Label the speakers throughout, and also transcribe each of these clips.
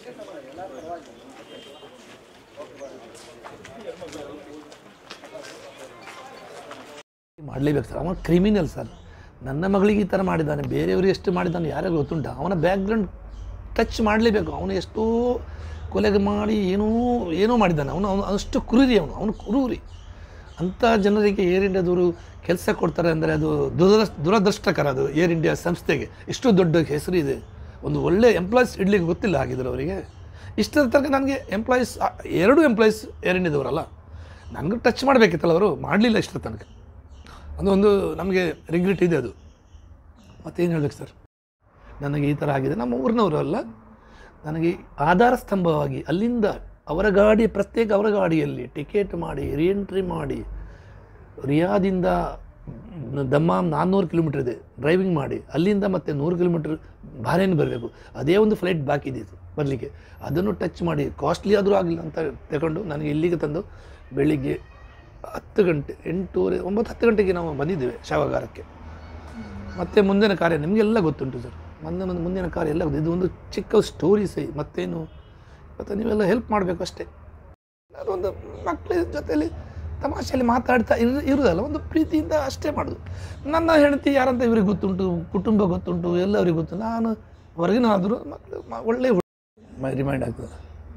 Speaker 1: ಮಾಡಲೇಬೇಕು ಸರ್ ಅವನು criminal sir ನನ್ನ ಮಗಳಿಗೆ ಈ ಥರ ಮಾಡಿದ್ದಾನೆ ಬೇರೆಯವರು ಎಷ್ಟು ಮಾಡಿದ್ದಾನೆ ಯಾರಿಗೂ ಗೊತ್ತುಂಟ ಅವನ ಬ್ಯಾಕ್ಗ್ರೌಂಡ್ ಟಚ್ ಮಾಡಲೇಬೇಕು ಅವನು ಎಷ್ಟೋ ಕೊಲೆಗೆ ಮಾಡಿ ಏನೋ ಏನೋ ಮಾಡಿದ್ದಾನೆ ಅವನು ಅವನು ಅಷ್ಟು ಕ್ರೂರಿ ಅವನು ಅವನು ಕ್ರೂರಿ ಅಂಥ ಜನರಿಗೆ ಏರ್ ಇಂಡಿಯಾದವರು ಕೆಲಸ ಕೊಡ್ತಾರೆ ಅಂದರೆ ಅದು ದುರದೃಷ್ಟ ದುರದೃಷ್ಟಕರ ಅದು ಏರ್ ಇಂಡಿಯಾ ಸಂಸ್ಥೆಗೆ ಇಷ್ಟು ದೊಡ್ಡ ಹೆಸರು ಇದೆ ಒಂದು ಒಳ್ಳೆ ಎಂಪ್ಲಾಯೀಸ್ ಇಡ್ಲಿಕ್ಕೆ ಗೊತ್ತಿಲ್ಲ ಹಾಗಿದ್ರೆ ಅವರಿಗೆ ಇಷ್ಟರ ತನಕ ನನಗೆ ಎಂಪ್ಲಾಯೀಸ್ ಎರಡು ಎಂಪ್ಲಾಯೀಸ್ ಏರ್ ಇಂಡಿಯಾದವರಲ್ಲ ನನಗೂ ಟಚ್ ಮಾಡಬೇಕಿತ್ತಲ್ಲ ಅವರು ಮಾಡಲಿಲ್ಲ ಇಷ್ಟರ ತನಕ ಅದು ಒಂದು ನಮಗೆ ರಿಗ್ರೆಟ್ ಇದೆ ಅದು ಮತ್ತೇನು ಹೇಳ್ಬೇಕು ಸರ್ ನನಗೆ ಈ ಥರ ಆಗಿದೆ ನಮ್ಮ ಊರಿನವರು ಅಲ್ಲ ನನಗೆ ಆಧಾರ ಸ್ತಂಭವಾಗಿ ಅಲ್ಲಿಂದ ಅವರ ಗಾಡಿ ಪ್ರತ್ಯೇಕ ಅವರ ಗಾಡಿಯಲ್ಲಿ ಟಿಕೆಟ್ ಮಾಡಿ ರೀಎಂಟ್ರಿ ಮಾಡಿ ರಿಯಾದಿಂದ ದಮ್ಮಾಮ್ ನಾನ್ನೂರು ಕಿಲೋಮೀಟ್ರ್ ಇದೆ ಡ್ರೈವಿಂಗ್ ಮಾಡಿ ಅಲ್ಲಿಂದ ಮತ್ತೆ ನೂರು ಕಿಲೋಮೀಟ್ರ್ ಬಾರೇನು ಬರಬೇಕು ಅದೇ ಒಂದು ಫ್ಲೈಟ್ ಬಾಕಿ ಇದೆ ಬರಲಿಕ್ಕೆ ಅದನ್ನು ಟಚ್ ಮಾಡಿ ಕಾಸ್ಟ್ಲಿ ಆದರೂ ಆಗಲಿಲ್ಲ ಅಂತ ತಗೊಂಡು ನನಗೆ ಇಲ್ಲಿಗೆ ತಂದು ಬೆಳಿಗ್ಗೆ ಹತ್ತು ಗಂಟೆ ಎಂಟೂವರೆ ಒಂಬತ್ತು ಹತ್ತು ಗಂಟೆಗೆ ನಾವು ಬಂದಿದ್ದೇವೆ ಶವಾಗಾರಕ್ಕೆ ಮತ್ತು ಮುಂದಿನ ಕಾರ್ಯ ನಿಮಗೆಲ್ಲ ಗೊತ್ತುಂಟು ಸರ್ ಮುಂದೆ ಮುಂದೆ ಮುಂದಿನ ಕಾರ್ಯ ಎಲ್ಲ ಗೊತ್ತು ಇದು ಒಂದು ಚಿಕ್ಕ ಸ್ಟೋರಿ ಸೈ ಮತ್ತೇನು ಮತ್ತು ನೀವೆಲ್ಲ ಹೆಲ್ಪ್ ಮಾಡಬೇಕು ಅಷ್ಟೇ ಅದೊಂದು ಮಕ್ಕಳ ಜೊತೆಯಲ್ಲಿ ತಮಾಷೆಯಲ್ಲಿ ಮಾತಾಡ್ತಾ ಇರು ಇರುವುದಲ್ಲ ಒಂದು ಪ್ರೀತಿಯಿಂದ ಅಷ್ಟೇ ಮಾಡೋದು ನನ್ನ ಹೆಂಡತಿ ಯಾರಂತ ಇವ್ರಿಗೆ ಗೊತ್ತುಂಟು ಕುಟುಂಬ ಗೊತ್ತುಂಟು ಎಲ್ಲರಿಗೆ ಗೊತ್ತು ನಾನು ಹೊರಗಿನ ಆದರೂ ಮಕ್ಕಳು ಮ- ಒಳ್ಳೆ ರಿಮೈಂಡ್ ಆಗ್ತದೆ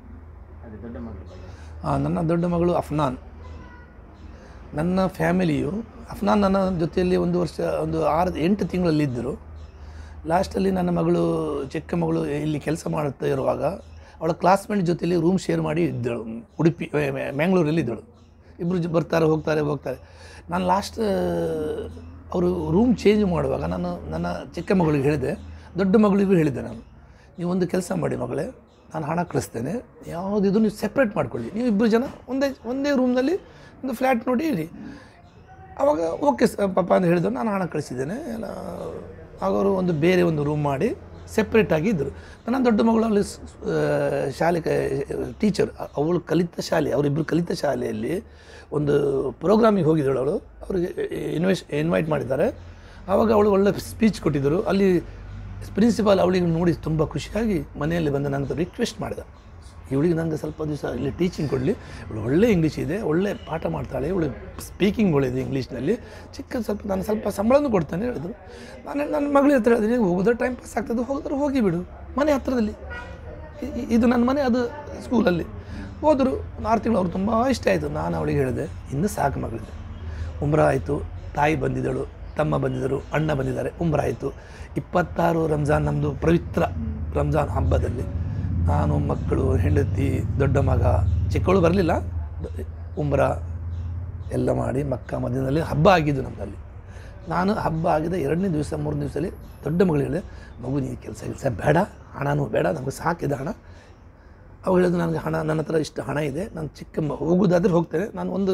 Speaker 1: ಹಾಂ ನನ್ನ ದೊಡ್ಡ ಮಗಳು ಅಫ್ನಾನ್ ನನ್ನ ಫ್ಯಾಮಿಲಿಯು ಅಫ್ನಾನ್ ನನ್ನ ಜೊತೆಯಲ್ಲಿ ಒಂದು ವರ್ಷ ಒಂದು ಆರು ಎಂಟು ತಿಂಗಳಲ್ಲಿ ಇದ್ದರು ಲಾಸ್ಟಲ್ಲಿ ನನ್ನ ಮಗಳು ಚಿಕ್ಕ ಮಗಳು ಇಲ್ಲಿ ಕೆಲಸ ಮಾಡುತ್ತಾ ಇರುವಾಗ ಅವಳ ಕ್ಲಾಸ್ಮೇಟ್ ಜೊತೆಯಲ್ಲಿ ರೂಮ್ ಶೇರ್ ಮಾಡಿ ಇದ್ದಳು ಉಡುಪಿ ಏ, ಮೆ- ಮ್ಯಾಂಗ್ಳೂರಲ್ಲಿ ಇದ್ದಳು ಇಬ್ಬರು ಜ- ಬರ್ತಾರೆ ಹೋಗ್ತಾರೆ ಹೋಗ್ತಾರೆ ನಾನು ಲಾಸ್ಟ್ ಅವರು ರೂಮ್ ಚೇಂಜ್ ಮಾಡುವಾಗ ನಾನು ನನ್ನ ಚಿಕ್ಕ ಮಗಳಿಗೆ ಹೇಳಿದೆ ದೊಡ್ಡ ಮಗಳಿಗೂ ಹೇಳಿದ್ದೆ ನಾನು ನೀವು ಒಂದು ಕೆಲಸ ಮಾಡಿ ಮಗಳೇ ನಾನು ಹಣ ಕಳಿಸ್ತೇನೆ ಯಾವುದಿದು ನೀವು ಸೆಪ್ರೇಟ್ ಮಾಡ್ಕೊಳ್ಳಿ ನೀವು ಇಬ್ಬರು ಜನ ಒಂದೇ ಒಂದೇ ರೂಮ್ನಲ್ಲಿ ಒಂದು ಫ್ಲ್ಯಾಟ್ ನೋಡಿ ಇರಿ ಆವಾಗ ಓಕೆ ಸ ಪಾಪ ಅಂತ ಹೇಳಿದ್ರು ನಾನು ಹಣ ಕಳಿಸಿದ್ದೇನೆ ಎಲ್ಲ ಆಗ ಅವರು ಒಂದು ಬೇರೆ ಒಂದು ರೂಮ್ ಮಾಡಿ ಸೆಪ್ರೇಟಾಗಿ ಇದ್ದರು ನನ್ನ ದೊಡ್ಡ ಮಗಳು ಅಲ್ಲಿ ಸ್- ಆ, ಶಾಲೆ ಟೀಚರ್ ಅವಳು ಕಲಿತ ಶಾಲೆ ಅವರಿಬ್ಬರು ಕಲಿತ ಶಾಲೆಯಲ್ಲಿ ಒಂದು ಪ್ರೋಗ್ರಾಮಿಗೆ ಹೋಗಿದ್ದಳು ಅವಳು ಅವರಿಗೆ ಇನ್ವೆಸ್ ಇನ್ವೈಟ್ ಮಾಡಿದ್ದಾರೆ ಆವಾಗ ಅವಳು ಒಳ್ಳೆ ಸ್ಪೀಚ್ ಕೊಟ್ಟಿದ್ದರು ಅಲ್ಲಿ ಪ್ರಿನ್ಸಿಪಾಲ್ ಅವಳಿಗೆ ನೋಡಿ ತುಂಬ ಖುಷಿಯಾಗಿ ಮನೆಯಲ್ಲಿ ಬಂದು ನನ್ನ ರಿಕ್ವೆಸ್ಟ್ ಮಾಡಿದ ಇವಳಿಗೆ ನನಗೆ ಸ್ವಲ್ಪ ದಿವಸ ಇಲ್ಲಿ ಟೀಚಿಂಗ್ ಕೊಡಲಿ ಇವಳು ಒಳ್ಳೆ ಇಂಗ್ಲೀಷ್ ಇದೆ ಒಳ್ಳೆ ಪಾಠ ಮಾಡ್ತಾಳೆ ಇವಳು ಸ್ಪೀಕಿಂಗ್ ಒಳ್ಳೆಯದು ಇಂಗ್ಲೀಷ್ನಲ್ಲಿ ಚಿಕ್ಕ ಸ್ವಲ್ಪ ನಾನು ಸ್ವಲ್ಪ ಸಂಬಳನೂ ಕೊಡ್ತಾನೆ ಹೇಳಿದ್ರು ನಾನು ನನ್ನ ಮಗಳ ಹತ್ರ ಹೇಳಿದ್ರೆ ಹೋಗೋದ್ರೆ ಟೈಮ್ ಪಾಸ್ ಆಗ್ತದೆ ಹೋಗಿದ್ರೆ ಹೋಗಿ ಬಿಡು ಮನೆ ಹತ್ರದಲ್ಲಿ ಇ- ಇ- ಇದು ನನ್ನ ಮನೆ ಅದು ಸ್ಕೂಲಲ್ಲಿ ಹೋದರು ಒಂದು ಆರು ತಿಂಗಳು ಅವ್ರು ತುಂಬ ಇಷ್ಟ ಆಯಿತು ನಾನು ಅವಳಿಗೆ ಹೇಳಿದೆ ಇನ್ನು ಸಾಕು ಮಗಳಿದೆ ಉಮ್ರ ಆಯಿತು ತಾಯಿ ಬಂದಿದ್ದಳು ತಮ್ಮ ಬಂದಿದ್ದರು ಅಣ್ಣ ಬಂದಿದ್ದಾರೆ ಉಮ್ರ ಆಯಿತು ಇಪ್ಪತ್ತಾರು ರಂಜಾನ್ ನಮ್ಮದು ಪವಿತ್ರ ರಂಜಾನ್ ಹಬ್ಬದಲ್ಲಿ ನಾನು ಮಕ್ಕಳು ಹೆಂಡತಿ ದೊಡ್ಡ ಮಗ ಚಿಕ್ಕವಳು ಬರಲಿಲ್ಲ ಉಮ್ರ ಎಲ್ಲ ಮಾಡಿ ಮಕ್ಕ ಮಧ್ಯದಲ್ಲಿ ಹಬ್ಬ ಆಗಿದ್ದು ನಮ್ಮಲ್ಲಿ ನಾನು ಹಬ್ಬ ಆಗಿದ ಎರಡನೇ ದಿವಸ ಮೂರನೇ ದಿವಸದಲ್ಲಿ ದೊಡ್ಡ ಮಗಳು ಹೇಳಿದೆ ಮಗು ನೀನು ಕೆಲಸ ಕೆಲಸ ಬೇಡ ಹಣನೂ ಬೇಡ ನಮಗೆ ಸಾಕಿದೆ ಹಣ ಅವ್ರು ಹೇಳಿದ್ರು ನನಗೆ ಹಣ ನನ್ನ ಹತ್ರ ಇಷ್ಟು ಹಣ ಇದೆ ನಾನು ಚಿಕ್ಕ ಮ ಹೋಗೋದಾದ್ರೆ ಹೋಗ್ತೇನೆ ನಾನು ಒಂದು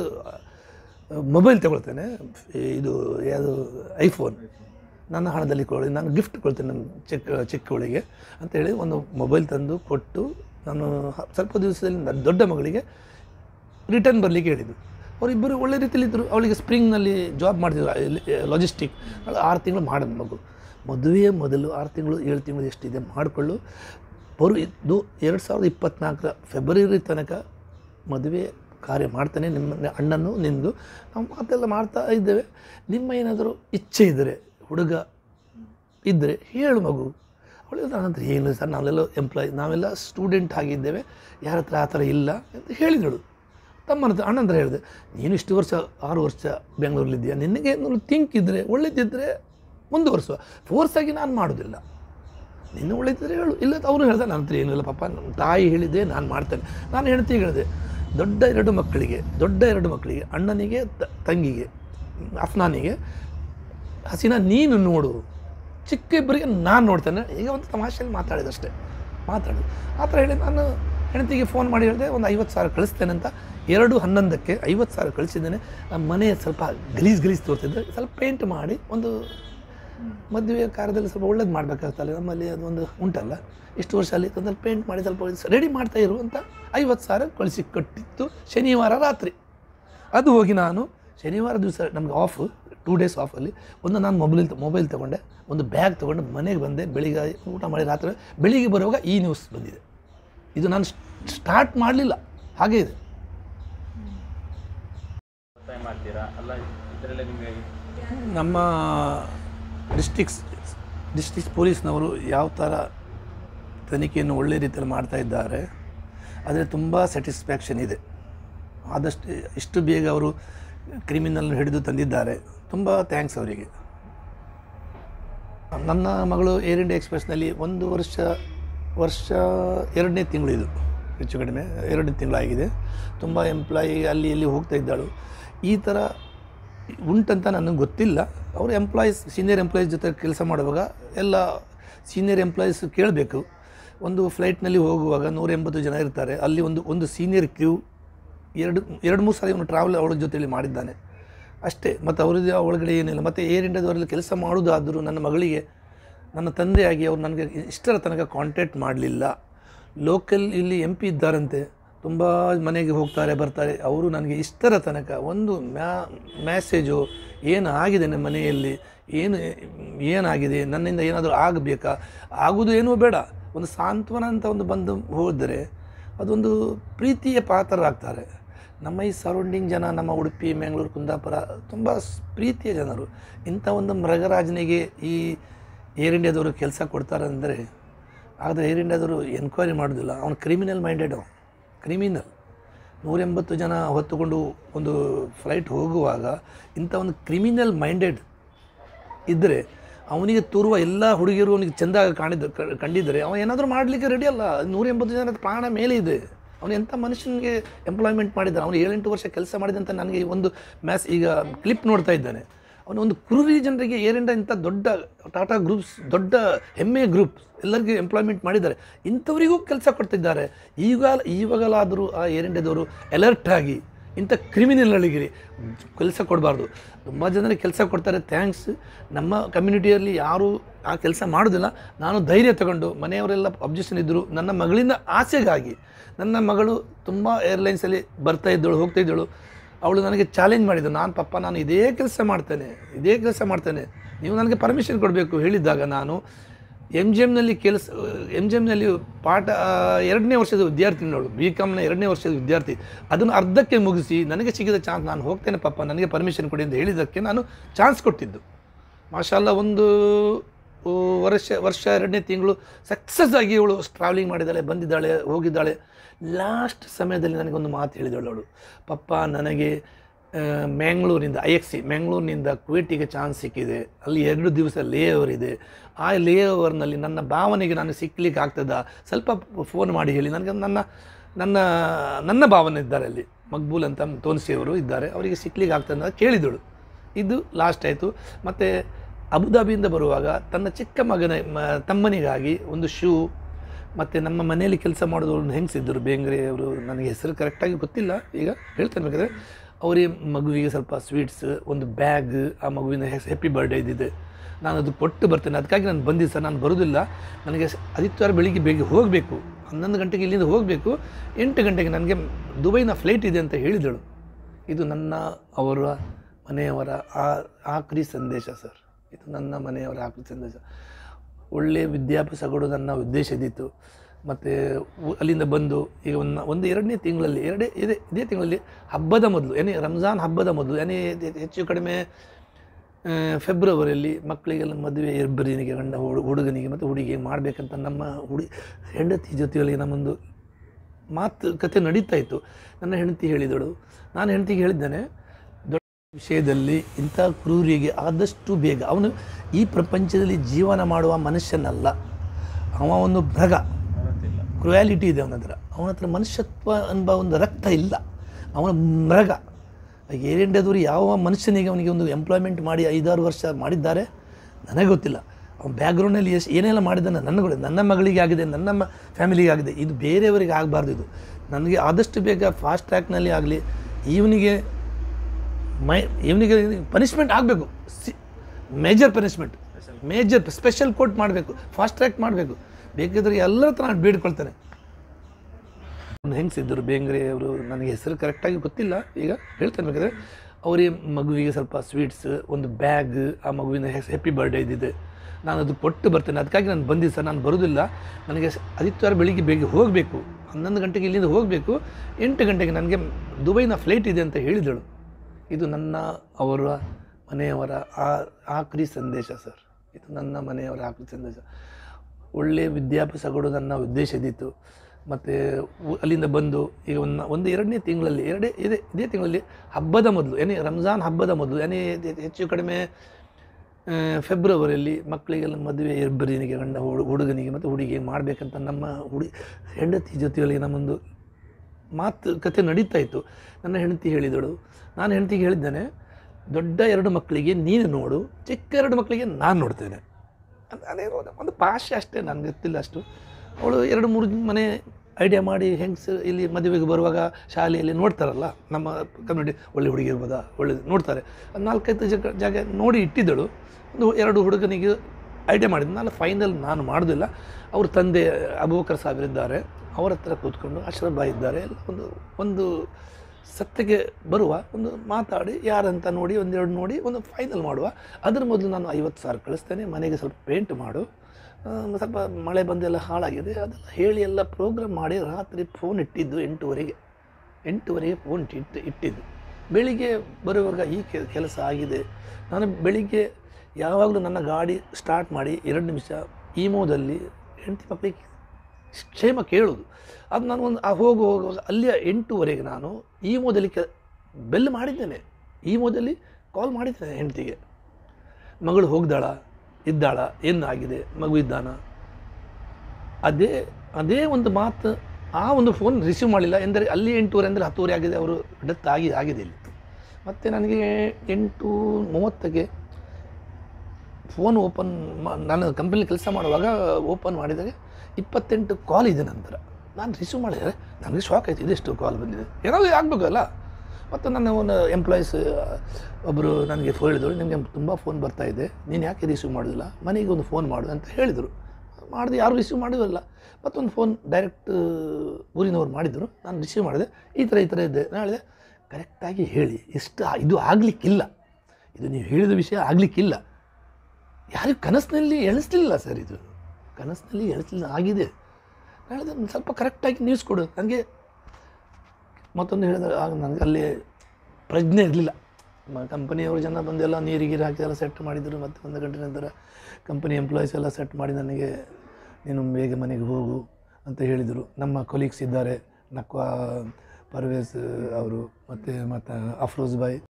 Speaker 1: ಮೊಬೈಲ್ ತಗೊಳ್ತೇನೆ ಇದು ಯಾವುದು ಐಫೋನ್ ನನ್ನ ಹಣದಲ್ಲಿ ಕೊಡಿ ನಾನು ಗಿಫ್ಟ್ ಕೊಡ್ತೇನೆ ನಮ್ಮ ಚಿಕ್ಕ ಚಿಕ್ಕವಳಿಗೆ ಅಂತೇಳಿ ಒಂದು ಮೊಬೈಲ್ ತಂದು ಕೊಟ್ಟು ನಾನು ಹ- ಸ್ವಲ್ಪ ದಿವಸದಲ್ಲಿ ನನ್ನ ದೊಡ್ಡ ಮಗಳಿಗೆ ರಿಟರ್ನ್ ಬರಲಿಕ್ಕೆ ಹೇಳಿದ್ದು ಅವರಿಬ್ಬರು ಒಳ್ಳೆ ರೀತಿಯಲ್ಲಿ ಇದ್ದರು ಅವಳಿಗೆ ಸ್ಪ್ರಿಂಗ್ನಲ್ಲಿ ಜಾಬ್ ಮಾಡ್ತಿದ್ರು ಲಾಜಿಸ್ಟಿಕ್ ಆರು ತಿಂಗಳು ಮಾಡೋದು ಮಗು ಮದುವೆಯ ಮೊದಲು ಆರು ತಿಂಗಳು ಏಳು ತಿಂಗಳು ಎಷ್ಟಿದೆ ಮಾಡಿಕೊಳ್ಳು ಬರು ಇದು ಎರಡು ಸಾವಿರದ ಇಪ್ಪತ್ತ್ನಾಲ್ಕರ ಫೆಬ್ರವರಿ ತನಕ ಮದುವೆ ಕಾರ್ಯ ಮಾಡ್ತಾನೆ ನಿಮ್ಮ ಅಣ್ಣನು ನಿಂದು ನಾವು ಮಾತೆಲ್ಲ ಮಾಡ್ತಾ ಇದ್ದೇವೆ ನಿಮ್ಮ ಏನಾದರೂ ಇಚ್ಛೆ ಇದ್ದರೆ ಹುಡುಗ ಇದ್ದರೆ ಹೇಳು ಮಗು ಅವಳು ನನ್ನ ಹತ್ರ ಏನು ಸರ್ ನಾವೆಲ್ಲ ಎಂಪ್ಲಾಯ್ ನಾವೆಲ್ಲ ಸ್ಟೂಡೆಂಟ್ ಆಗಿದ್ದೇವೆ ಯಾರ ಹತ್ರ ಆ ಥರ ಇಲ್ಲ ಅಂತ ಹೇಳಿದಳು ತಮ್ಮನ ಹತ್ರ ಅಣ್ಣ ಹತ್ರ ಹೇಳಿದೆ ನೀನು ಇಷ್ಟು ವರ್ಷ ಆರು ವರ್ಷ ಬೆಂಗಳೂರಲ್ಲಿದ್ದೀಯ ನಿನಗೆ ಏನಾದ್ರು ಥಿಂಕ್ ಇದ್ದರೆ ಒಳ್ಳೇದಿದ್ದರೆ ಮುಂದುವರಿಸುವ ಫೋರ್ಸಾಗಿ ನಾನು ಮಾಡೋದಿಲ್ಲ ನಿನ್ನ ಒಳ್ಳೇದಿದ್ರೆ ಹೇಳು ಇಲ್ಲ ಅವರು ಹೇಳ್ದೆ ನನ್ನ ಹತ್ರ ಏನಿಲ್ಲ ಪಾಪ ನಮ್ಮ ತಾಯಿ ಹೇಳಿದ್ದೆ ನಾನು ಮಾಡ್ತೇನೆ ನಾನು ಹೆಂಡತಿಗೆ ಹೇಳಿದೆ ದೊಡ್ಡ ಎರಡು ಮಕ್ಕಳಿಗೆ ದೊಡ್ಡ ಎರಡು ಮಕ್ಕಳಿಗೆ ಅಣ್ಣನಿಗೆ ತ- ತಂಗಿಗೆ ಅಫ್ನಾನಿಗೆ ಹಸಿನ ನೀನು ನೋಡು ಚಿಕ್ಕ ಇಬ್ಬರಿಗೆ ನಾನು ನೋಡ್ತೇನೆ ಈಗ ಒಂದು ತಮಾಷೆಯಲ್ಲಿ ಮಾತಾಡಿದಷ್ಟೇ ಮಾತಾಡು ಆ ಥರ ಹೇಳಿ ನಾನು ಹೆಂಡತಿಗೆ ಫೋನ್ ಮಾಡಿ ಹೇಳಿದೆ ಒಂದು ಐವತ್ತು ಸಾವಿರ ಕಳಿಸ್ತೇನೆ ಅಂತ ಎರಡು ಹನ್ನೊಂದಕ್ಕೆ ಐವತ್ತು ಸಾವಿರ ಕಳಿಸಿದ್ದೇನೆ ನಮ್ಮ ಮನೆ ಸ್ವಲ್ಪ ಗಲೀಜು ಗಲೀಜು ತೋರ್ತಿದ್ದೆ ಸ್ವಲ್ಪ ಪೇಂಟ್ ಮಾಡಿ ಒಂದು ಮದುವೆ ಕಾರ್ಯದಲ್ಲಿ ಸ್ವಲ್ಪ ಒಳ್ಳೇದು ಮಾಡಬೇಕಾಗ್ತಲ್ಲ ನಮ್ಮಲ್ಲಿ ಅದೊಂದು ಉಂಟಲ್ಲ ಇಷ್ಟು ವರ್ಷ ಅಲ್ಲಿ ಒಂದು ಪೇಂಟ್ ಮಾಡಿ ಸ್ವಲ್ಪ ರೆಡಿ ಮಾಡ್ತಾ ಇರು ಅಂತ ಐವತ್ತು ಸಾವಿರ ಕಳಿಸಿ ಕಟ್ಟಿತ್ತು ಶನಿವಾರ ರಾತ್ರಿ ಅದು ಹೋಗಿ ನಾನು ಶನಿವಾರ ದಿವಸ ನಮ್ಗೆ ಆಫ್ ಟೂ ಡೇಸ್ ಆಫಲ್ಲಿ ಒಂದು ನಾನು ಮೊಬೈಲ್ ಮೊಬೈಲ್ ತೊಗೊಂಡೆ ಒಂದು ಬ್ಯಾಗ್ ತೊಗೊಂಡು ಮನೆಗೆ ಬಂದೆ ಬೆಳಿಗ್ಗೆ ಊಟ ಮಾಡಿ ರಾತ್ರಿ ಬೆಳಿಗ್ಗೆ ಬರುವಾಗ ಈ ನ್ಯೂಸ್ ಬಂದಿದೆ ಇದು ನಾನು ಸ್ಟಾರ್ಟ್ ಮಾಡಲಿಲ್ಲ ಹಾಗೇ ಇದೆ
Speaker 2: ಒತ್ತಾಯ ಮಾಡ್ತೀರಾ ಅಲ್ಲ ಇದರಲ್ಲೇ ನಿಮಗೆ
Speaker 1: ನಮ್ಮ ಡಿಸ್ಟಿಕ್ಸ್ ಡಿಸ್ಟಿಕ್ಸ್ ಪೊಲೀಸ್ನವರು ಯಾವ ಥರ ತನಿಖೆಯನ್ನು ಒಳ್ಳೆ ರೀತಿಯಲ್ಲಿ ಮಾಡ್ತಾ ಇದ್ದಾರೆ ಆದರೆ ತುಂಬ ಸ್ಯಾಟಿಸ್ಫ್ಯಾಕ್ಷನ್ ಇದೆ ಆದಷ್ಟು ಇಷ್ಟು ಬೇಗ ಅವರು ಕ್ರಿಮಿನಲ್ ಹಿಡಿದು ತಂದಿದ್ದಾರೆ ತುಂಬ ಥ್ಯಾಂಕ್ಸ್ ಅವರಿಗೆ ನನ್ನ ಮಗಳು ಏರ್ ಇಂಡಿಯಾ ಎಕ್ಸ್ಪ್ರೆಸ್ನಲ್ಲಿ ಒಂದು ವರ್ಷ ವರ್ಷ ಎರಡನೇ ತಿಂಗಳು ಇದು ಹೆಚ್ಚು ಕಡಿಮೆ ಎರಡನೇ ತಿಂಗಳಾಗಿದೆ ತುಂಬ ಎಂಪ್ಲಾಯಿ ಅಲ್ಲಿ ಇಲ್ಲಿ ಹೋಗ್ತಾ ಇದ್ದಾಳು ಈ ಥರ ಉಂಟಂತ ನನಗೆ ಗೊತ್ತಿಲ್ಲ ಅವರು ಎಂಪ್ಲಾಯೀಸ್ ಸೀನಿಯರ್ ಎಂಪ್ಲಾಯೀಸ್ ಜೊತೆ ಕೆಲಸ ಮಾಡುವಾಗ ಎಲ್ಲ ಸೀನಿಯರ್ ಎಂಪ್ಲಾಯೀಸ್ ಕೇಳಬೇಕು ಒಂದು ಫ್ಲೈಟ್ನಲ್ಲಿ ಹೋಗುವಾಗ ನೂರ ಎಂಬತ್ತು ಜನ ಇರ್ತಾರೆ ಅಲ್ಲಿ ಒಂದು ಒಂದು ಸೀನಿಯರ್ ಕ್ಯೂ ಎರಡು ಎರಡು ಮೂರು ಸಾರಿ ಅವನು ಟ್ರಾವೆಲ್ ಅವಳ ಜೊತೆಯಲ್ಲಿ ಮಾಡಿದ್ದಾನೆ ಅಷ್ಟೇ ಮತ್ತು ಅವರದ್ದು ಒಳಗಡೆ ಏನಿಲ್ಲ ಮತ್ತು ಏರ್ ಇಂಡಿಯಾದವರಲ್ಲಿ ಕೆಲಸ ಮಾಡೋದಾದರೂ ನನ್ನ ಮಗಳಿಗೆ ನನ್ನ ತಂದೆಯಾಗಿ ಅವ್ರು ನನಗೆ ಇಷ್ಟರ ತನಕ ಕಾಂಟ್ಯಾಕ್ಟ್ ಮಾಡಲಿಲ್ಲ ಲೋಕಲ್ ಇಲ್ಲಿ ಎಂ ಪಿ ಇದ್ದಾರಂತೆ ತುಂಬ ಮನೆಗೆ ಹೋಗ್ತಾರೆ ಬರ್ತಾರೆ ಅವರು ನನಗೆ ಇಷ್ಟರ ತನಕ ಒಂದು ಮ್ಯಾ ಮ್ಯಾಸೇಜು ಏನು ಆಗಿದೆ ನಮ್ಮ ಮನೆಯಲ್ಲಿ ಏನು ಏನಾಗಿದೆ ನನ್ನಿಂದ ಏನಾದರೂ ಆಗಬೇಕಾ ಆಗೋದು ಏನೂ ಬೇಡ ಒಂದು ಸಾಂತ್ವನ ಅಂತ ಒಂದು ಬಂದು ಹೋದರೆ ಅದೊಂದು ಪ್ರೀತಿಯ ಪಾತ್ರರಾಗ್ತಾರೆ ನಮ್ಮ ಈ ಸರೌಂಡಿಂಗ್ ಜನ ನಮ್ಮ ಉಡುಪಿ ಮ್ಯಾಂಗ್ಳೂರು ಕುಂದಾಪುರ ತುಂಬ ಸ್- ಪ್ರೀತಿಯ ಜನರು ಇಂಥ ಒಂದು ಮೃಗರಾಜನಿಗೆ ಈ ಏರ್ ಇಂಡಿಯಾದವರು ಕೆಲಸ ಕೊಡ್ತಾರೆ ಅಂದರೆ ಆದರೆ ಏರ್ ಇಂಡಿಯಾದವರು ಎನ್ಕ್ವೈರಿ ಮಾಡೋದಿಲ್ಲ ಅವನು ಕ್ರಿಮಿನಲ್ ಮೈಂಡೆಡ್ ಅವನು ಕ್ರಿಮಿನಲ್ ನೂರೆಂಬತ್ತು ಜನ ಹೊತ್ತುಕೊಂಡು ಒಂದು ಫ್ಲೈಟ್ ಹೋಗುವಾಗ ಇಂಥ ಒಂದು ಕ್ರಿಮಿನಲ್ ಮೈಂಡೆಡ್ ಇದ್ದರೆ ಅವನಿಗೆ ತೋರುವ ಎಲ್ಲ ಹುಡುಗಿಯರು ಅವನಿಗೆ ಚೆಂದ ಕಾಣಿದ ಕ- ಕಂಡಿದ್ದರೆ ಅವ ಏನಾದರೂ ಮಾಡಲಿಕ್ಕೆ ರೆಡಿ ಅಲ್ಲ ನೂರ ಎಂಬತ್ತು ಜನದ ಪ್ರಾಣ ಮೇಲೆ ಇದೆ ಅವನು ಎಂಥ ಮನುಷ್ಯನಿಗೆ ಎಂಪ್ಲಾಯ್ಮೆಂಟ್ ಮಾಡಿದ ಅವನು ಏಳೆಂಟು ವರ್ಷ ಕೆಲಸ ಮಾಡಿದಂತ ನನಗೆ ಒಂದು ಮ್ಯಾಸ್ ಈಗ ಕ್ಲಿಪ್ ನೋಡ್ತಾ ಇದ್ದಾನೆ ಅವನು ಒಂದು ಕುರುರಿ ಜನರಿಗೆ ಏರ್ ಇಂಡಿಯಾ ಇಂಥ ದೊಡ್ಡ ಟಾಟಾ ಗ್ರೂಪ್ಸ್ ದೊಡ್ಡ ಹೆಮ್ಮೆಯ ಗ್ರೂಪ್ ಎಲ್ಲರಿಗೂ ಎಂಪ್ಲಾಯ್ಮೆಂಟ್ ಮಾಡಿದ್ದಾರೆ ಇಂಥವರಿಗೂ ಕೆಲಸ ಕೊಡ್ತಿದ್ದಾರೆ ಈಗ ಇವಾಗಲಾದರೂ ಆ ಏರ್ ಇಂಡಿಯಾದವರು ಅಲರ್ಟ್ ಆಗಿ ಇಂಥ ಕ್ರಿಮಿನಲ್ಗಳಿಗೆ ಕೆಲಸ ಕೊಡಬಾರ್ದು ತುಂಬ ಜನರಿಗೆ ಕೆಲಸ ಕೊಡ್ತಾರೆ ಥ್ಯಾಂಕ್ಸ್ ನಮ್ಮ ಕಮ್ಯುನಿಟಿಯಲ್ಲಿ ಯಾರೂ ಆ ಕೆಲಸ ಮಾಡೋದಿಲ್ಲ ನಾನು ಧೈರ್ಯ ತಗೊಂಡು ಮನೆಯವರೆಲ್ಲ ಅಬ್ಜೆಕ್ಷನ್ ಇದ್ದರು ನನ್ನ ಮಗಳಿಂದ ಆಸೆಗಾಗಿ ನನ್ನ ಮಗಳು ತುಂಬ ಏರ್ಲೈನ್ಸಲ್ಲಿ ಬರ್ತಾ ಇದ್ದಳು ಹೋಗ್ತಾ ಇದ್ದಳು ಅವಳು ನನಗೆ ಚಾಲೆಂಜ್ ಮಾಡಿದ್ದು ನಾನು ಪಪ್ಪ ನಾನು ಇದೇ ಕೆಲಸ ಮಾಡ್ತೇನೆ ಇದೇ ಕೆಲಸ ಮಾಡ್ತೇನೆ ನೀವು ನನಗೆ ಪರ್ಮಿಷನ್ ಕೊಡಬೇಕು ಹೇಳಿದ್ದಾಗ ನಾನು ಎಮ್ ಜಿ ಎಮ್ನಲ್ಲಿ ಕೆಲಸ ಎಮ್ ಜಿ ಎಮ್ನಲ್ಲಿ ಪಾಠ ಆ, ಎರಡನೇ ವರ್ಷದ ವಿದ್ಯಾರ್ಥಿನವಳು ಬಿ ಕಾಮ್ನ ಎರಡನೇ ವರ್ಷದ ವಿದ್ಯಾರ್ಥಿ ಅದನ್ನು ಅರ್ಧಕ್ಕೆ ಮುಗಿಸಿ ನನಗೆ ಸಿಕ್ಕಿದ ಚಾನ್ಸ್ ನಾನು ಹೋಗ್ತೇನೆ ಪಪ್ಪ ನನಗೆ ಪರ್ಮಿಷನ್ ಕೊಡಿ ಅಂತ ಹೇಳಿದ್ದಕ್ಕೆ ನಾನು ಚಾನ್ಸ್ ಕೊಟ್ಟಿದ್ದು ಮಾಷಾಲ್ಲ ಒಂದು ಆ, ವರ್ಷ ವರ್ಷ ಎರಡನೇ ತಿಂಗಳು ಸಕ್ಸಸ್ ಆಗಿ ಇವಳು ಟ್ರಾವೆಲಿಂಗ್ ಮಾಡಿದ್ದಾಳೆ ಬಂದಿದ್ದಾಳೆ ಹೋಗಿದ್ದಾಳೆ ಲಾಸ್ಟ್ ಸಮಯದಲ್ಲಿ ನನಗೊಂದು ಮಾತು ಹೇಳಿದಳು ಅವಳು ಪಪ್ಪ ನನಗೆ ಆ, ಮ್ಯಾಂಗ್ಳೂರಿಂದ ಐ ಎಕ್ಸ್ ಸಿ ಮ್ಯಾಂಗ್ಳೂರಿನಿಂದ ಕುವೇಟಿಗೆ ಚಾನ್ಸ್ ಸಿಕ್ಕಿದೆ ಅಲ್ಲಿ ಎರಡು ದಿವಸ ಲೇ ಓವರ್ ಇದೆ ಆ ಲೇ ಓವರ್ನಲ್ಲಿ ನನ್ನ ಭಾವನೆಗೆ ನಾನು ಸಿಕ್ಲಿಕ್ಕೆ ಆಗ್ತದ ಸ್ವಲ್ಪ ಫೋನ್ ಮಾಡಿ ಹೇಳಿ ನನಗೆ ನನ್ನ ನನ್ನ ನನ್ನ ಭಾವನೆ ಇದ್ದಾರೆ ಅಲ್ಲಿ ಮಕ್ಬೂಲ್ ಅಂತ ತೋನ್ಸಿ ಅವರು ಇದ್ದಾರೆ ಅವರಿಗೆ ಸಿಕ್ಲಿಕ್ಕೆ ಆಗ್ತದೆ ಅಂತ ಕೇಳಿದಳು ಇದು ಲಾಸ್ಟ್ ಆಯಿತು ಮತ್ತು ಅಬುದಾಬಿಯಿಂದ ಬರುವಾಗ ತನ್ನ ಚಿಕ್ಕ ಮಗನ ಮ- ತಮ್ಮನಿಗಾಗಿ ಒಂದು ಶೂ ಮತ್ತು ನಮ್ಮ ಮನೆಯಲ್ಲಿ ಕೆಲಸ ಮಾಡೋದು ಒಂದು ಹೆಂಗಸಿದ್ದರು ಬೇಂಗ್ರೆ ಅವರು ನನಗೆ ಹೆಸರು ಕರೆಕ್ಟಾಗಿ ಗೊತ್ತಿಲ್ಲ ಈಗ ಹೇಳ್ತೇನೆ ಬೇಕಾದ್ರೆ ಅವರಿಗೆ ಮಗುವಿಗೆ ಸ್ವಲ್ಪ ಸ್ವೀಟ್ಸ್ ಒಂದು ಬ್ಯಾಗ್ ಆ ಮಗುವಿನ ಹ್ಯಾಪಿ ಬರ್ಡೇ ಇದ್ದಿದೆ ನಾನು ಅದು ಕೊಟ್ಟು ಬರ್ತೇನೆ ಅದಕ್ಕಾಗಿ ನಾನು ಬಂದಿದ್ದೆ ಸರ್ ನಾನು ಬರೋದಿಲ್ಲ ನನಗೆ ಸ- ಆದಿತ್ಯವಾರ ಬೆಳಿಗ್ಗೆ ಬೇಗ ಹೋಗಬೇಕು ಹನ್ನೊಂದು ಗಂಟೆಗೆ ಇಲ್ಲಿಂದ ಹೋಗಬೇಕು ಎಂಟು ಗಂಟೆಗೆ ನನಗೆ ದುಬೈನ ಫ್ಲೈಟ್ ಇದೆ ಅಂತ ಹೇಳಿದಳು ಇದು ನನ್ನ ಅವರ ಮನೆಯವರ ಆ ಆಖರಿ ಸಂದೇಶ ಸರ್ ಇದು ನನ್ನ ಮನೆಯವರ ಆಖರಿ ಸಂದೇಶ ಒಳ್ಳೆಯ ವಿದ್ಯಾಭ್ಯಾಸ ಕೊಡೋದು ನನ್ನ ಉದ್ದೇಶ ಇದ್ದಿತ್ತು ಮತ್ತು ಅಲ್ಲಿಂದ ಬಂದು ಈಗ ಒಂದು ಒಂದು ಎರಡನೇ ತಿಂಗಳಲ್ಲಿ ಎರಡೇ ಇದೇ ಇದೇ ತಿಂಗಳಲ್ಲಿ ಹಬ್ಬದ ಮೊದಲು ಏನೇ ರಂಜಾನ್ ಹಬ್ಬದ ಮೊದಲು ಏನೇ ಹೆ- ಹೆಚ್ಚು ಕಡಿಮೆ ಆ, ಫೆಬ್ರವರಿಯಲ್ಲಿ ಮಕ್ಕಳಿಗೆಲ್ಲ ಮದುವೆ ಇಬ್ಬರಿನಿಗೆ ಗಂಡ ಹುಡು- ಹುಡುಗನಿಗೆ ಮತ್ತು ಹುಡುಗಿಗೆ ಮಾಡಬೇಕಂತ ನಮ್ಮ ಹುಡುಗಿ ಹೆಂಡತಿ ಜೊತೆಯಲ್ಲಿ ನಮ್ಮೊಂದು ಮಾತುಕತೆ ನಡೀತಾ ಇತ್ತು ನನ್ನ ಹೆಂಡತಿ ಹೇಳಿದಳು ನಾನು ಹೆಂಡತಿಗೆ ಹೇಳಿದ್ದೇನೆ ದೊಡ್ಡ ವಿಷಯದಲ್ಲಿ ಇಂಥ ಕ್ರೂರಿಗೆ ಆದಷ್ಟು ಬೇಗ ಅವನು ಈ ಪ್ರಪಂಚದಲ್ಲಿ ಜೀವನ ಮಾಡುವ ಮನುಷ್ಯನಲ್ಲ ಅವ ಒಂದು ಮೃಗ
Speaker 2: ಗೊತ್ತಿಲ್ಲ
Speaker 1: ಕ್ರುಯಾಲಿಟಿ ಇದೆ ಅವನ ಹತ್ರ ಅವನ ಹತ್ರ ಮನುಷ್ಯತ್ವ ಎಂಬ ಒಂದು ರಕ್ತ ಇಲ್ಲ ಅವನ ಮೃಗ ಏರ್ ಇಂಡಿಯಾದವರು ಯಾವ ಮನುಷ್ಯನಿಗೆ ಅವನಿಗೆ ಒಂದು ಎಂಪ್ಲಾಯ್ಮೆಂಟ್ ಮಾಡಿ ಐದಾರು ವರ್ಷ ಮಾಡಿದ್ದಾರೆ ನನಗೆ ಗೊತ್ತಿಲ್ಲ ಅವನ ಬ್ಯಾಕ್ಗ್ರೌಂಡಲ್ಲಿ ಎಷ್ಟು ಏನೆಲ್ಲ ಮಾಡಿದ್ದಾನೆ ನನಗೆ ಗೊತ್ತಿಲ್ಲ. ನನ್ನ ಮಗಳಿಗೆ ಆಗಿದೆ ನನ್ನ ಮ ಫ್ಯಾಮಿಲಿಗೆ ಆಗಿದೆ ಇದು ಬೇರೆಯವರಿಗೆ ಆಗಬಾರ್ದು ಇದು ನನಗೆ ಆದಷ್ಟು ಬೇಗ ಫಾಸ್ಟ್ ಟ್ರ್ಯಾಕ್ನಲ್ಲಿ ಆಗಲಿ ಇವನಿಗೆ ಮೈ ಇವನಿಗೆ ಪನಿಷ್ಮೆಂಟ್ ಆಗಬೇಕು ಸಿ major punishment major special court ಮಾಡಬೇಕು ಫಾಸ್ಟ್ ಟ್ರ್ಯಾಕ್ ಮಾಡಬೇಕು ಬೇಕಿದ್ರೆ ಎಲ್ಲರ ಹತ್ರ ನಾನು ಬೇಡ್ಕೊಳ್ತೇನೆ ಒಂದು ಹೆಂಗಸಿದ್ದರು ಬೇಂಗ್ರೆ ಅವರು ನನಗೆ ಹೆಸರು ಕರೆಕ್ಟಾಗಿ ಗೊತ್ತಿಲ್ಲ ಈಗ ಹೇಳ್ತೇನೆ ಬೇಕಾದ್ರೆ ಅವರಿಗೆ ಮಗುವಿಗೆ ಸ್ವಲ್ಪ ಸ್ವೀಟ್ಸ್ ಒಂದು ಬ್ಯಾಗ್ ಆ ಮಗುವಿನ ಹ್ಯಾಪಿ ಬರ್ಡೇ ಇದ್ದಿದೆ ನಾನು ಅದು ಕೊಟ್ಟು ಬರ್ತೇನೆ ಅದಕ್ಕಾಗಿ ನಾನು ಬಂದಿದ್ದೆ ಸರ್ ನಾನು ಬರೋದಿಲ್ಲ ನನಗೆ ಸ- ಆದಿತ್ಯವಾರ ಬೆಳಿಗ್ಗೆ ಬೇಗ ಹೋಗಬೇಕು ಹನ್ನೊಂದು ಗಂಟೆಗೆ ಇಲ್ಲಿಂದ ಹೋಗಬೇಕು ಎಂಟು ಗಂಟೆಗೆ ನನಗೆ ದುಬೈನ ಫ್ಲೈಟ್ ಇದೆ ಅಂತ ಹೇಳಿದಳು ಇದು ನನ್ನ ಅವರ ಮನೆಯವರ ಆ ಆಖರಿ ಸಂದೇಶ ಸರ್ ಇದು ನನ್ನ ಮನೆಯವರ ಆಖರಿ ಸಂದೇಶ ಒಳ್ಳೆಯ ವಿದ್ಯಾಭ್ಯಾಸ ಕೊಡೋದು ನನ್ನ ಉದ್ದೇಶ ಇದ್ದಿತ್ತು ಮತ್ತು ಅಲ್ಲಿಂದ ಬಂದು ಈಗ ಒಂದು ಒಂದು ಎರಡನೇ ತಿಂಗಳಲ್ಲಿ ಎರಡೇ ಇದೇ ಇದೇ ತಿಂಗಳಲ್ಲಿ ಹಬ್ಬದ ಮೊದಲು ಏನೇ ರಂಜಾನ್ ಹಬ್ಬದ ಮೊದಲು ಏನೇ ಹೆಚ್ಚು ಕಡಿಮೆ ಆ, ಫೆಬ್ರವರಿಯಲ್ಲಿ ಮಕ್ಕಳಿಗೆಲ್ಲ ಮದುವೆ ಇಬ್ಬರಿಗೆ ಗಂಡ ಹುಡು- ಹುಡುಗನಿಗೆ ಮತ್ತು ಹುಡುಗಿಗೆ ಮಾಡಬೇಕಂತ ನಮ್ಮ ಹುಡಿ ಹೆಂಡತಿ ಜೊತೆಯಲ್ಲಿ ನಮ್ಮೊಂದು ಮಾತುಕತೆ ನಡೀತಾ ಇತ್ತು ನನ್ನ ಹೆಂಡತಿ ಹೇಳಿದಳು ನಾನು ಹೆಂಡತಿಗೆ ಹೇಳಿದ್ದೇನೆ ದೊಡ್ಡ ಎರಡು ಮಕ್ಕಳಿಗೆ ನೀನು ನೋಡು ಚಿಕ್ಕ ಎರಡು ಮಕ್ಕಳಿಗೆ ನಾನು ನೋಡ್ತೇನೆ ಅದ್- ಅದೇ ಒಂದು- ಒಂದು ಭಾಷೆ ಅಷ್ಟೇ ನನಗೆ ಗೊತ್ತಿಲ್ಲ ಅಷ್ಟು ಅವಳು ಎರಡು ಮೂರು ಮನೆ ಐಡಿಯಾ ಮಾಡಿ ಹೆಂಗ್ಸ್ ಇಲ್ಲಿ ಮದುವೆಗೆ ಬರುವಾಗ ಶಾಲೆಯಲ್ಲಿ ನೋಡ್ತಾರಲ್ಲ ನಮ್ಮ ಕಮ್ಯುನಿಟಿ ಒಳ್ಳೆ ಹುಡುಗಿ ಇರ್ಬೋದಾ ಒಳ್ಳೆ ನೋಡ್ತಾರೆ ಒಂದು ನಾಲ್ಕೈದು ಜಾಗ ಜಾಗ ನೋಡಿ ಇಟ್ಟಿದ್ದಳು ಒಂದು ಎರಡು ಹುಡುಗನಿಗೆ ಐಡಿಯಾ ಮಾಡಿದ್ದು ನಾನು ಫೈನಲ್ ನಾನು ಮಾಡೋದಿಲ್ಲ ಅವ್ರ ತಂದೆ ಅಬೂಬಕರ್ ಸಾಹೇಬ್ರು ಇದ್ದಾರೆ ಅವರ ಹತ್ರ ಕೂತ್ಕೊಂಡು ಅಶ್ರಫ್ ಭಾಯ್ ಇದ್ದಾರೆ ಎಲ್ಲ ಒಂದು ಒಂದು ಸತ್ಯಕ್ಕೆ ಬರುವ ಒಂದು ಮಾತಾಡಿ ಯಾರಂತ ನೋಡಿ ಒಂದೆರಡು ನೋಡಿ ಒಂದು ಫೈನಲ್ ಮಾಡುವ ಅದ್ರ ಮೊದಲು ನಾನು ಐವತ್ತು ಸಾವಿರ ಕಳಿಸ್ತೇನೆ ಮನೆಗೆ ಸ್ವಲ್ಪ ಪೇಂಟ್ ಮಾಡು ಆ, ಸ್ವಲ್ಪ ಮಳೆ ಬಂದೆಲ್ಲ ಹಾಳಾಗಿದೆ ಅದೆಲ್ಲ ಹೇಳಿ ಎಲ್ಲ ಪ್ರೋಗ್ರಾಮ್ ಮಾಡಿ ರಾತ್ರಿ ಫೋನ್ ಇಟ್ಟಿದ್ದು ಎಂಟೂವರೆಗೆ ಎಂಟೂವರೆಗೆ ಫೋನ್ ಇಟ್ಟು ಇಟ್ಟಿದ್ದು ಬೆಳಿಗ್ಗೆ ಬರುವಾಗ ಈ ಕೆ- ಕೆಲಸ ಆಗಿದೆ ನಾನು ಬೆಳಿಗ್ಗೆ ಯಾವಾಗಲೂ ನನ್ನ ಗಾಡಿ ಸ್ಟಾರ್ಟ್ ಮಾಡಿ ಎರಡು ನಿಮಿಷ ಈಮೋದಲ್ಲಿ ಹೆಂಡತಿ ಮಕ್ಕಳಿಗೆ ಕ್ಷೇಮ ಕೇಳೋದು ಅದು ನಾನು ಒಂದು ಆ ಹೋಗು ಹೋಗುವಾಗ ಅಲ್ಲಿಯ ಎಂಟೂವರೆಗೆ ನಾನು ಈಮೋದಲ್ಲಿ ಕೆ ಬೆಲ್ ಮಾಡಿದ್ದೇನೆ ಈಮೋದಲ್ಲಿ ಕಾಲ್ ಮಾಡಿದ್ದೇನೆ ಹೆಂಡತಿಗೆ ಮಗಳು ಹೋಗ್ದಾಳ ಇದ್ದಾಳ ಏನಾಗಿದೆ ಮಗು ಇದ್ದಾನ ಅದೇ ಅದೇ ಒಂದು ಮಾತು ಆ ಒಂದು ಫೋನ್ ರಿಸೀವ್ ಮಾಡಲಿಲ್ಲ ಎಂದರೆ ಅಲ್ಲಿ ಎಂಟೂವರೆ ಅಂದರೆ ಹತ್ತುವರೆ ಆಗಿದೆ ಅವರು ಡೆತ್ ಆಗಿ ಆಗಿದೆ ಇಲ್ಲಿ ಮತ್ತು ನನಗೆ ಎಂಟು ಮೂವತ್ತಕ್ಕೆ ಫೋನ್ ಓಪನ್ ನಾನು ಕಂಪ್ನಿಲಿ ಕೆಲಸ ಮಾಡುವಾಗ ಓಪನ್ ಮಾಡಿದಾಗ ಇಪ್ಪತ್ತೆಂಟು ಕಾಲ್ ಇದೆ ನಂತರ ನಾನು ರಿಸೀವ್ ಮಾಡಿದರೆ ನನಗೆ ಶಾಕ್ ಆಯ್ತು ಇದೆಷ್ಟು ಕಾಲ್ ಬಂದಿದೆ ಏನಾದರೂ ಆಗಬೇಕಲ್ಲ ಮತ್ತು ನನ್ನ ಒಂದು ಎಂಪ್ಲಾಯೀಸ್ ಒಬ್ಬರು ನನಗೆ ಫೋನ್ ಹೇಳಿದರು ನಿಮಗೆ ತುಂಬ ಫೋನ್ ಬರ್ತಾ ಇದೆ ನೀನು ಯಾಕೆ ರಿಸೀವ್ ಮಾಡೋದಿಲ್ಲ ಮನೆಗೆ ಒಂದು ಫೋನ್ ಮಾಡು ಅಂತ ಹೇಳಿದರು ಮಾಡಿದೆ ಯಾರು ರಿಸೀವ್ ಮಾಡಿದ್ರಲ್ಲ ಮತ್ತೊಂದು ಫೋನ್ ಡೈರೆಕ್ಟ್ ಊರಿನವ್ರು ಮಾಡಿದರು ನಾನು ರಿಸೀವ್ ಮಾಡಿದೆ ಈ ಥರ ಈ ಥರ ಇದ್ದೆ ನಾನು ಹೇಳಿದೆ ಕರೆಕ್ಟಾಗಿ ಹೇಳಿ ಎಷ್ಟು ಆ- ಇದು ಆಗಲಿಕ್ಕಿಲ್ಲ ಇದು ನೀವು ಹೇಳಿದ ವಿಷಯ ಆಗಲಿಕ್ಕಿಲ್ಲ ಯಾರಿಗೂ ಕನಸಿನಲ್ಲಿ ಎಣಿಸ್ಲಿಲ್ಲ ಸರ್ ಇದು ಕನಸಿನಲ್ಲಿ ಎಣಿಸ್ಲಿಲ್ಲ ಆಗಿದೆ ನಾನು ಹೇಳಿದೆ ಒಂದು ಸ್ವಲ್ಪ ಕರೆಕ್ಟಾಗಿ ನ್ಯೂಸ್ ಕೊಡು ನನಗೆ ಮತ್ತೊಂದು ಹೇಳಿದ್ರೆ ಆಗ ನನಗೆ ಅಲ್ಲಿ ಪ್ರಜ್ಞೆ ಇರಲಿಲ್ಲ ಕಂಪನಿಯವರು ಜನ ಬಂದೆಲ್ಲ ನೀರಿಗೆ ಹಾಕಿ ಎಲ್ಲ ಸೆಟ್ ಮಾಡಿದರು ಮತ್ತು ಒಂದು ಗಂಟೆ ನಂತರ ಕಂಪನಿ ಎಂಪ್ಲಾಯೀಸ್ ಎಲ್ಲ ಸೆಟ್ ಮಾಡಿ ನನಗೆ ನೀನು ಬೇಗ ಮನೆಗೆ ಹೋಗು ಅಂತ ಹೇಳಿದರು ನಮ್ಮ ಕೊಲೀಗ್ಸ್ ಇದ್ದಾರೆ ನಕ್ವಾ ಪರ್ವೇಸ್ ಅವರು ಮತ್ತು ಮತ್ತು ಅಫ್ರೋಜ್ ಬಾಯ್